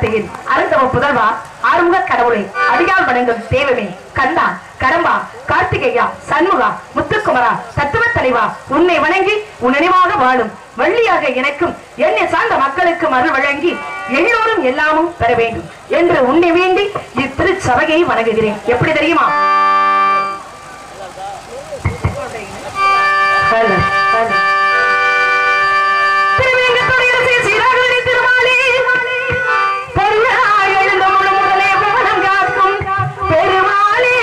கார்த்திகேயன் அருந்தவ புதல்வா ஆறுமுக கடவுளை அடியால் வணங்கும் தேவமே கந்தா கடம்பா கார்த்திகேயா சண்முகா முத்துக்குமரா தத்துவ தலைவா உன்னை வணங்கி உன் நினைவாக வாழும் வள்ளியாக எனக்கும் என்னை சார்ந்த மக்களுக்கு அருள் வழங்கி எல்லோரும் எல்லாமும் பெற வேண்டும் என்று உன்னை வேண்டி இத்திருச்சபையை வணங்குகிறேன் எப்படி தெரியுமா ஹலோ ஹலோ திருவேங்கடமுடைய சீராகவதி திருமாலே, பொருளாய் எழுந்த முழு முதலே புவனம் காக்கும் பெருமாளே.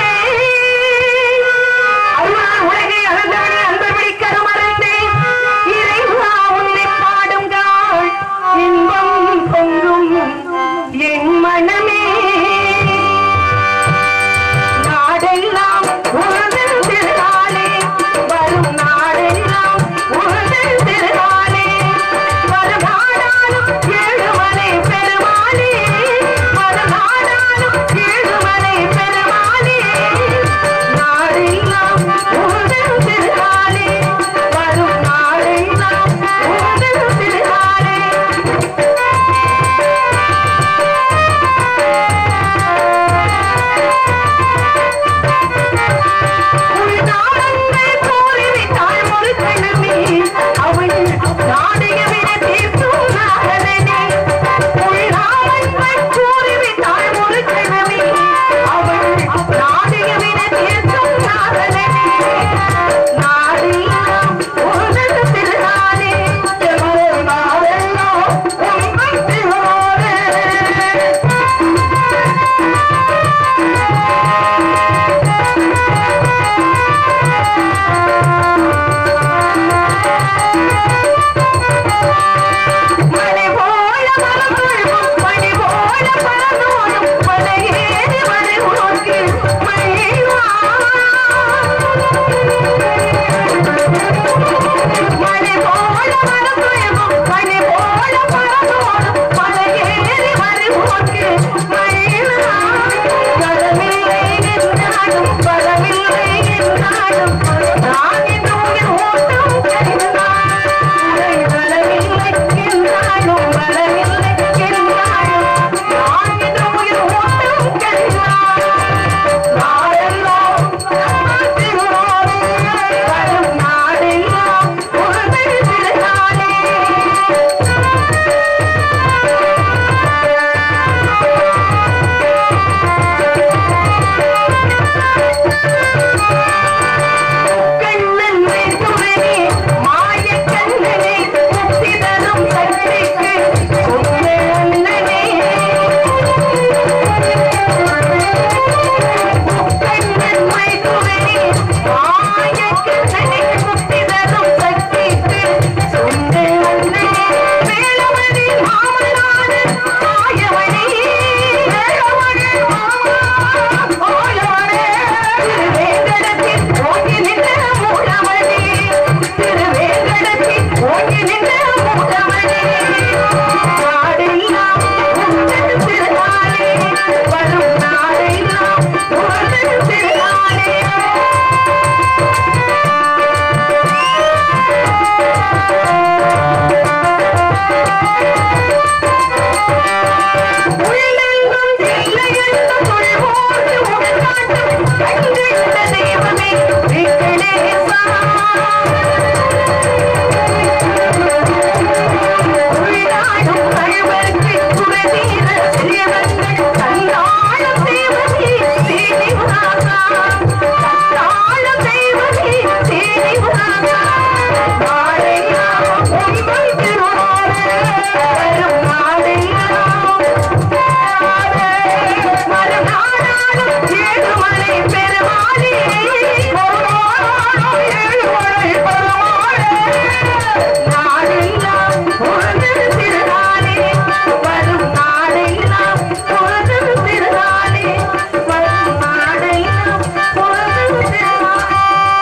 அருளால் உலகை அளந்தவனே அன்பர்படி கருமறந்தே, இறைவா உன்னை பாடுங்கால் இன்பம் பொங்கும் என் மனமே நாடெல்லாம் உனதன் திருநாளே வரும் நாடெல்லாம் உனதன் திருநாளே வரும் நாடாலும் ஏழுமலை பெருமாளே வரும் நாடாலும் ஏழுமலை பெருமாளே நாடெல்லாம் உனதன் திருநாளே வரும் நாடெல்லாம் உனதன் திருநாளே உள்நாடங்கள் போரிவிட்டாள் முழுக்கணுமே அவள் நாடகவிட தீர்த்தும் நாடனே உள்நாடங்கள் கூறிவிட்டாள் முழுக்கணுமே அவள் நாடகவிட தீர்த்தும் நாடனே நாடெல்லாம் உனது திருநாளே எங்கள் நாடெல்லாம் உங்கள் திருநாளே மணி போல மலர்ந்துள்ளும் மணி போல பறந்தோடும் மலையேறி மலை உனக்கு மணிவா மணி போல மலர்ந்துள்ளும் மணி போல பறந்தோடும் மலையேறி மலை உனக்கு மணிவா பலமில்லை என்றாலும் பலமில்லை என்றாலும் நான் என்று உயிர் ஓட்டம் கருதினான் பலமில்லை என்றாலும் பலமில்லை என்றாலும் நான் என்று உயிர் ஓட்டம் கருதினான் நாடெல்லாம் திருநாளே வரும் நாடெல்லாம் உனது திருநாளே கண்ணன் மேற்குமனே மாயக் கண்ணனே முக்தி தரும் சக்திக்கு சொந்த அண்ணனே கண்ணன் மேற்குமனே மாயக் கண்ணனே முக்தி தரும் சக்திக்கு சொந்த அண்ணனே வேளமணி மாமனான மாயவனே வேளமணி மாமனான மாயவனே திருவேங்கடத்தில் ஓங்கி நின்ற மூலமணி திருவேங்கடத்தில் ஓங்கி நின்ற மூலமணி நாடெல்லாம் உந்தன் திருநாளே வரும் நாடெல்லாம் உந்தன் திருநாளே உள்ளெங்கும் தில்லையெங்கும் தொழுவோடு உடன்காட்டும் கண்கண்ட தெய்வமே விக்கடேசா. உள்நாடும் கழுவருக்கு குலதீர சிறியவர்கள் கண்டாளும் தெய்வமே சீனிவாசா. கண்டாளும் தெய்வமே சீனிவாசா. நாடெல்லாம் உங்கள் திருநாளே வரும் நாடெல்லாம் மறுநாடாலும் ஏழுமலை பெருமாளே மறுநாடாலும் ஏழுமலை பெருமாளே நாடெல்லாம் உனது திருநாளே வரும் நாடெல்லாம் உனது திருநாளே வரும் நாடெல்லாம் உனது திருநாளே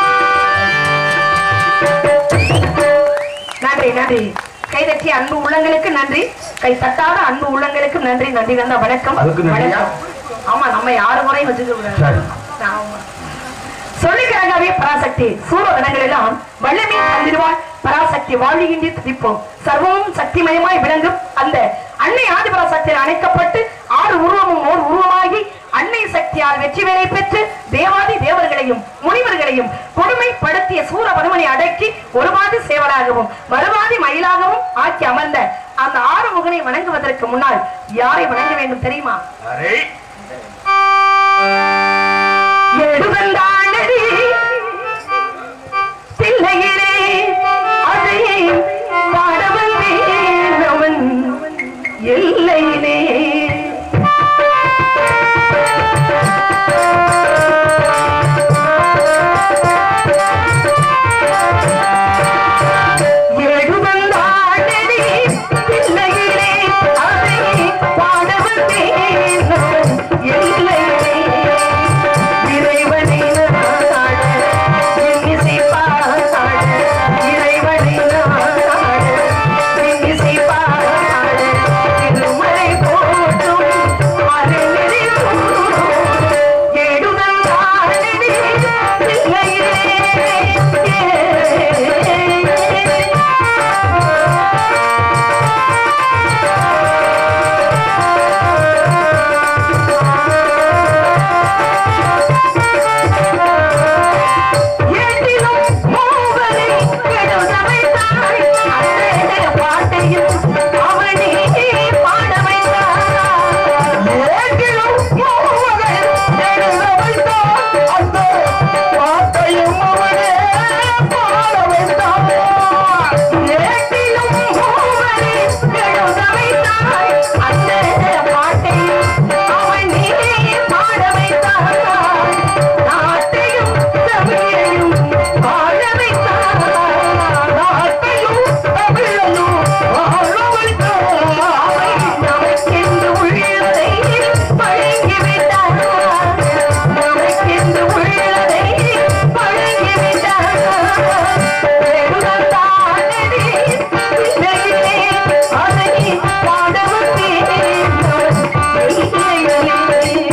நன்றி நன்றி கைதட்டிய அன்பு உள்ளங்களுக்கு நன்றி கை தட்டாத அன்பு உள்ளங்களுக்கு நன்றி நன்றி நன்றி வணக்கம் அதுக்கு நன்றியா? வணக்கம். ஆமா நம்ம யாரு முறையும் வச்சுக்க கூடாது சரி. ஆமா. சொல்லிக்கிறாங்கவே பராசக்தி சூரகணங்களெல்லாம் வல்லமை தந்திருவாள் பராசக்தி வாழ்கின்ற துதிப்போம் சர்வமும் சக்திமயமாய் விளங்கும் அந்த அன்னை ஆதிபராசக்தியில் அணைக்கப்பட்டு ஆறு உருவமும் ஓர் உருவமாகி அன்னை சக்தியால் வெற்றி வேலை பெற்று தேவாதி தேவர்களையும் முனிவர்களையும் கொடுமைப்படுத்திய சூரபனுமனை அடக்கி ஒருவாதி சேவலாகவும் மறுவாதி மயிலாகவும் ஆக்கி அமர்ந்த அந்த ஆறு முகனை வணங்குவதற்கு முன்னால் யாரை வணங்க வேண்டும் தெரியுமா அரே எடுவந்தானடி தில்லையிலே அதையே பாடவன் வேணவன் எல்லையிலே எடுவந்தானடி தில்லையிலே அதையே பாடவன் வேணவன் எல்லையிலே இறைவனை நாட இன்னிசை பாட இறைவனை நாட இன்னிசை பாட திருமலை போற்றும் அருள்நெறி எடுதல் தாழடி தில்லையிலே ஏட்டிலும் மூவரை கெடுதவை தாய் அத்தேட பாட்டையும் அவனே பாட வைத்தார் ஏட்டிலும் மூவரை கெடுதவை தாய் அந்த பாட்டையும் அவனே பாட வைத்தார் ஏட்டிலும் மூவரை கெடுதவை தாய் அத்தேட பாட்டையும் அவனே பாட வைத்தார் நாட்டையும் தமிழையும் வாழ வைத்தார் நாட்டையும் தமிழையும் வாழ வைத்தார் நமக்கென்று உள்ளதை வழங்கி விட்டார் நமக்கென்று உள்ளதை வழங்கி விட்டார் பெருமாள் தானடி இல்லையே அதை பாடவத்தே இல்லையே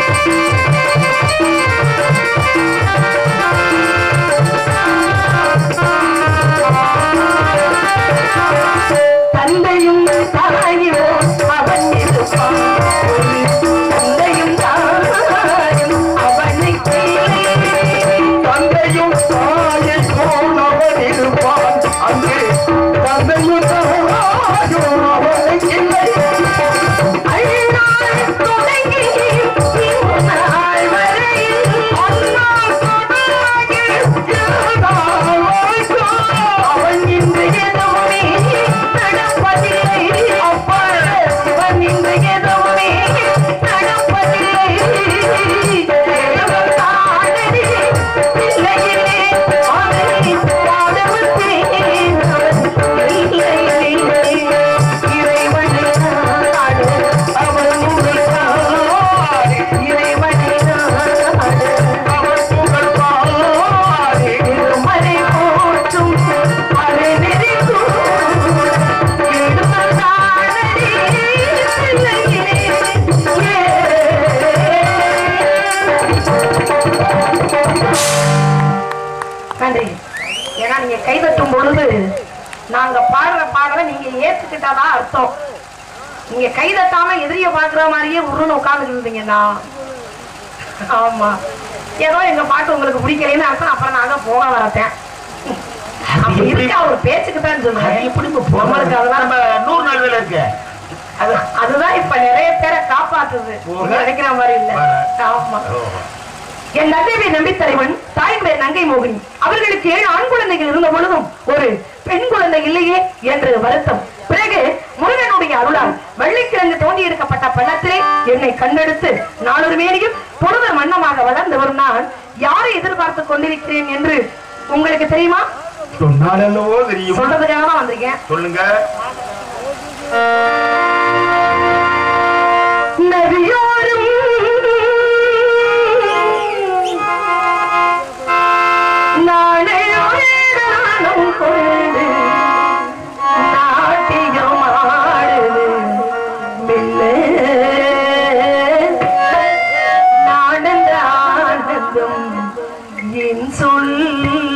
தந்தையும் தாயும் அவன் இருப்பான் தந்தையும் தாயும் அவனை தந்தையும் தாயை போனவன் இருப்பான் அங்கே தந்தையும் தாயும் அவனை இல்லை அழுநாள் தொடங்கி இந்நாள் வரையில் அந்நாள் தொடங்கி இந்நாள் வரைக்கும் அவன் இன்று எதுவுமே நடப்பதில்லை அப்பா சிவன் இன்று எதுவுமே நடப்பதில்லை தேவன் தானடி இல்லையே அவனை பாடவத்தே இறைவனை நாடு அவன் முறைத்தார் இறைவனை நாடு அவன் புகழ் பாடி திருமலை போற்றும் அருநெறி நன்றி ஏன்னா நீங்க கைதட்டும் பொழுது நாங்க பாடுற பாடலை நீங்க ஏத்துக்கிட்டாதான் அர்த்தம் நீங்க கைதட்டாம எதிரிய பாக்குற மாதிரியே உருன்னு உட்கார்ந்துட்டு இருந்தீங்கன்னா ஆமா ஏதோ எங்க பாட்டு உங்களுக்கு பிடிக்கலைன்னு அர்த்தம் அப்புறம் நாங்க போக வரத்தேன் அப்ப இருக்கா ஒரு பேச்சுக்கு தான் அது சொல்றேன் எப்படி இப்ப நம்மளுக்கு அதெல்லாம் நம்ம நூறு நாள் வேலை இருக்கு அது அதுதான் இப்ப நிறைய பேரை காப்பாத்துது போக. நீங்க நினைக்கிற மாதிரி இல்ல வர. ஆமா என் நந்தைவை நம்பி தலைவன் தாயின் நங்கை மோகினி அவர்களுக்கு ஏழு ஆண் குழந்தைகள் இருந்த பொழுதும் ஒரு பெண் குழந்தை இல்லையே என்று வருத்தம் பிறகு முருகனுடைய அருளால் வெள்ளிக்கிழங்கு தோண்டி எடுக்கப்பட்ட பள்ளத்திலே என்னை கண்டெடுத்து நாளொரு மேனியும் பொழுதர் மன்னமாக வளர்ந்து வரும் நான் யாரை எதிர்பார்த்து கொண்டிருக்கிறேன் என்று உங்களுக்கு தெரியுமா சொன்னாலல்லவோ தெரியும் சொல்றதுக்காக தான் வந்திருக்கேன் சொல்லுங்க நதியோரும் நாடையோடும் கொண்டு நாட்டியம் ஆடுது மெல்ல நாடந்த ஆனந்தம் என் சொல்ல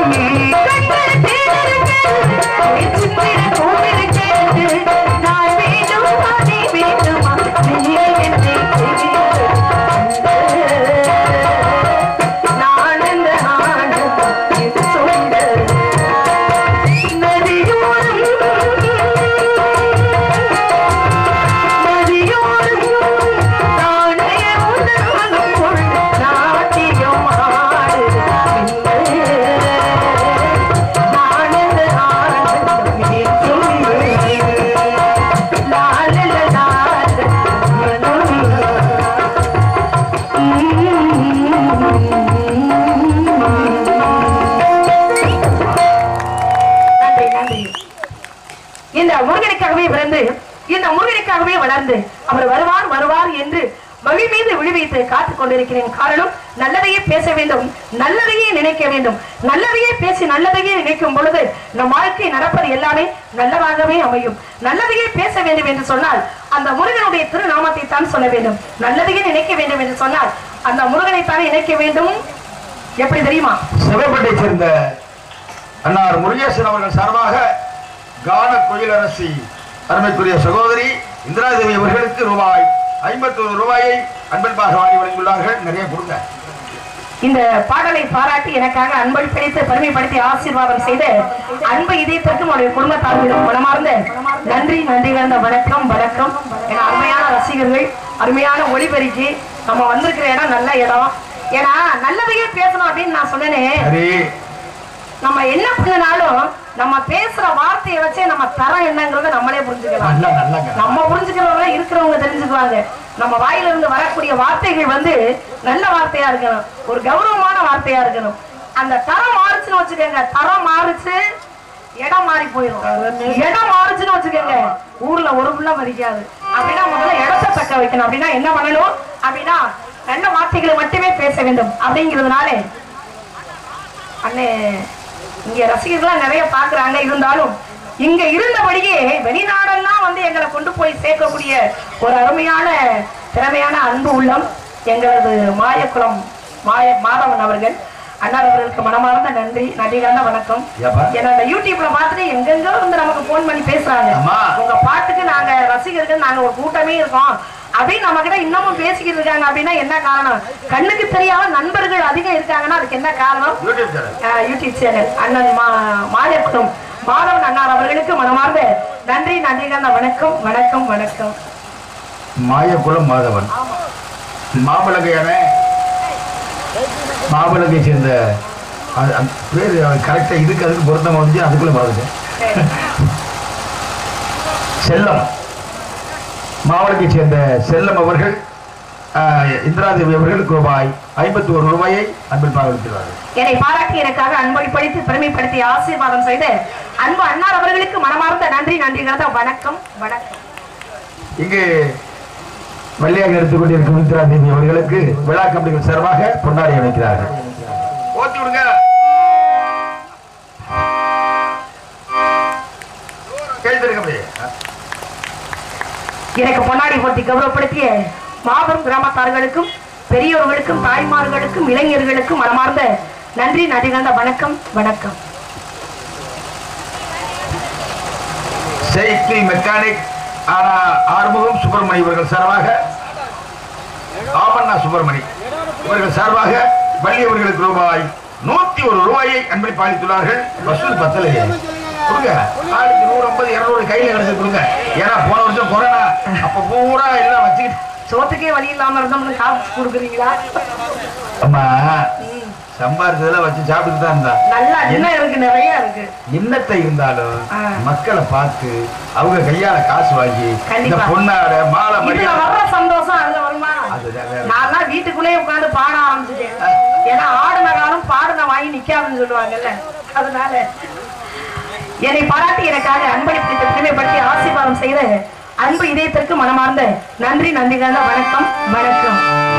நன்றி நன்றி இந்த முருகனுக்காகவே பிறந்து இந்த முருகனுக்காகவே வளர்ந்து அவர் வருவார் வருவார் என்று வழி மீது விழிவைத்து காத்துக் கொண்டிருக்கிறேன் காரணம் நல்லதையே பேச வேண்டும் நல்லதையே நினைக்க வேண்டும் நல்லதையே பேசி நல்லதையே நினைக்கும் பொழுது நம் வாழ்க்கை நடப்பது எல்லாமே நல்லதாகவே அமையும் நல்லதையே பேச வேண்டும் என்று சொன்னால் அந்த முருகனுடைய திருநாமத்தை தான் சொல்ல வேண்டும் நல்லதையே நினைக்க வேண்டும் என்று சொன்னால் அந்த முருகனை தானே நினைக்க வேண்டும் எப்படி தெரியுமா சிவப்பட்டை சேர்ந்த அன்னார் முருகேசன் அவர்கள் சார்பாக கான குயிலரசி அருமைக்குரிய சகோதரி இந்திராதேவி அவர்களுக்கு ரூபாய் ஐம்பத்தொரு ரூபாயை அன்பன்பாக வாரி வழங்கியுள்ளார்கள் நிறைய கொடுங்க இந்த பாடலை பாராட்டி எனக்காக அன்பை பிடித்து பெருமைப்படுத்தி ஆசீர்வாதம் செய்து அன்பு இதயத்திற்கும் அவருடைய குடும்பத்தார்களும் மனமார்ந்த நன்றி நன்றி கலந்த வணக்கம் வணக்கம் என அருமையான ரசிகர்கள் அருமையான ஒளிபெருக்கி நம்ம வந்திருக்கிற இடம் நல்ல இடம் ஏன்னா நல்லதையே பேசணும் அப்படின்னு நான் சொன்னேனே சரி நம்ம என்ன பண்ணினாலும் நம்ம பேசுற வார்த்தையை வச்சே நம்ம தரம் என்னங்கறத நம்மளே புரிஞ்சுக்கலாம் நல்லா நல்லாங்க நம்ம புரிஞ்சுக்கிறவங்க இருக்கிறவங்க தெரிஞ்சுக்குவாங்க நம்ம வாயில இருந்து வரக்கூடிய வார்த்தைகள் வந்து நல்ல வார்த்தையா இருக்கணும் ஒரு கௌரவமான வார்த்தையா இருக்கணும் அந்த தரம் மாறுச்சுன்னு வச்சுக்கோங்க தரம் மாறுச்சு இடம் மாறி போயிடும் இடம் மாறுச்சுன்னு வச்சுக்கோங்க ஊர்ல ஒரு புள்ள மதிக்காது அப்படின்னா முதல்ல இடத்தை தக்க வைக்கணும் அப்படின்னா என்ன பண்ணணும் அப்படின்னா நல்ல வார்த்தைகளை மட்டுமே பேச வேண்டும் அப்படிங்கிறதுனால அண்ணே இங்க ரசிகர்கள்லாம் நிறைய பாக்குறாங்க இருந்தாலும் இங்க இருந்தபடியே வெளிநாடெல்லாம் வந்து எங்களை கொண்டு போய் சேர்க்கக்கூடிய ஒரு அருமையான திறமையான அன்பு உள்ளம் எங்களது மாயக்குளம் மாய மாதவன் அவர்கள் அண்ணார் அவர்களுக்கு மனமார்ந்த நன்றி நன்றிகான வணக்கம் ஏப்பா? ஏன்னா இந்த யூடியூப்ல பார்த்துட்டு எங்கெங்கோ வந்து நமக்கு போன் பண்ணி பேசுறாங்க ஆமா. உங்க பாட்டுக்கு நாங்க ரசிகர்கள் நாங்க ஒரு கூட்டமே இருக்கோம் அப்படின்னு நம்ம கிட்ட இன்னமும் பேசிக்கிட்டு இருக்காங்க அப்படின்னா என்ன காரணம் கண்ணுக்கு தெரியாத நண்பர்கள் அதிகம் இருக்காங்கன்னா அதுக்கு என்ன காரணம் யூடியூப் சேனல் ஆஹ் யூடியூப் சேனல் அண்ணன் மா மாயக்குளம் மாதவன் அண்ணார் அவர்களுக்கு மனமார்ந்த நன்றி நன்றி கலந்த வணக்கம் வணக்கம் வணக்கம் மாயக்குளம் மாதவன் மாமலங்கையான மாமலங்கை சேர்ந்த அது- அந்த பேர் கரெக்டா இதுக்கு அதுக்கு பொருத்தமா வந்து அதுக்குள்ள மறந்துட்டேன் செல்லம் மாவட்டத்தை சேர்ந்த செல்லம் அவர்கள் ஆஹ், இந்திராதேவி அவர்களுக்கு ரூபாய் ஐம்பத்தி ஒரு ரூபாயை அன்பில் பாவலிக்கிறார்கள் என்னை பாராட்டி எனக்காக அன்பளிப்படுத்தி பெருமைப்படுத்தி ஆசீர்வாதம் செய்து அன்பு அண்ணார் அவர்களுக்கு மனமார்ந்த நன்றி நன்றி கலந்த வணக்கம் வணக்கம் இங்கு வள்ளியாக எடுத்துக் கொண்டிருக்கும் இந்திராதேவி அவர்களுக்கு விழா கமிட்டிகள் சார்பாக பொன்னாடி அளிக்கிறார்கள் ஓத்தி விடுங்க கேள்வி அப்படியே எனக்கு பொன்னாடி போட்டி கௌரவப்படுத்திய மாபெரும் கிராமத்தார்களுக்கும் பெரியோர்களுக்கும் தாய்மார்களுக்கும் இளைஞர்களுக்கும் மனமார்ந்த நன்றி நன்றி கலந்த வணக்கம் வணக்கம் சைக்கிள் மெக்கானிக் ஆனா ஆறுமுகம் சுப்பிரமணி இவர்கள் சார்பாக ஆமண்ணா சுப்பிரமணி இவர்கள் சார்பாக வள்ளி அவர்களுக்கு ரூபாய் நூத்தி ஒரு ரூபாயை அன்பளிப்பு அளித்துள்ளார்கள் வசூல் பத்தலையே கொடுங்க ஆளுக்கு நூறு ஐம்பது இருநூறு கையில கிடைச்சு கொடுங்க ஏன்னா போன வருஷம் கொரோனா அப்ப பூரா எல்லாம் வச்சுக்கிட்டு சோத்துக்கே வழி இல்லாம இருந்தோம்னு காசு கொடுக்குறீங்களா அம்மா ம். சம்பாரிச்சதெல்லாம் வச்சு சாப்பிட்டு தான் இருந்தா நல்லா இன்னும் இருக்கு நிறைய இருக்கு என்னத்தை இருந்தாலும் ஆ. மக்களை பார்த்து அவங்க கையால காசு வாங்கி இந்த கண்டிப்பா. பொன்னாட மாலை இதுல மரியாதை வர்ற சந்தோஷம் அதுல வருமா அதுதான் வேற. நான் தான் வீட்டுக்குள்ளே உட்கார்ந்து பாட ஆரம்பிச்சுட்டேன் ஏன்னா ஆடுன காலம் பாடுன வாங்கி நிக்காதுன்னு சொல்லுவாங்கல்ல அதனால என்னை பாராட்டி எனக்காக அன்பளிப்பு பெருமைப்படுத்தி ஆசீர்வாதம் செய்த அன்பு இதயத்திற்கு மனமார்ந்த நன்றி நன்றி கலந்த வணக்கம் வணக்கம்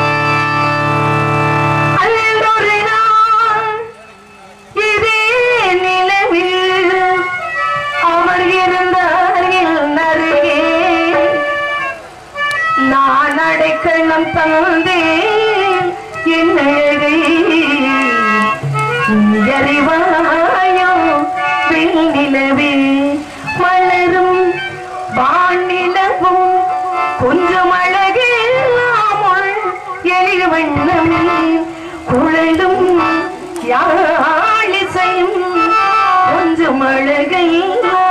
அன்றொரு நாள் இதே நிலவில் அவர் இருந்தார் என் அருகே நான் அடைக்கலம் தந்தேன் என் அழகை நீ அறிவாய் மறையும் வெண்ணிலவே மலரும் வானிலவும் கொஞ்சம் அழகெல்லாமுள் எளிய வண்ணம் குழலும் யாழிசையும் கொஞ்சம் அழகெல்லாம்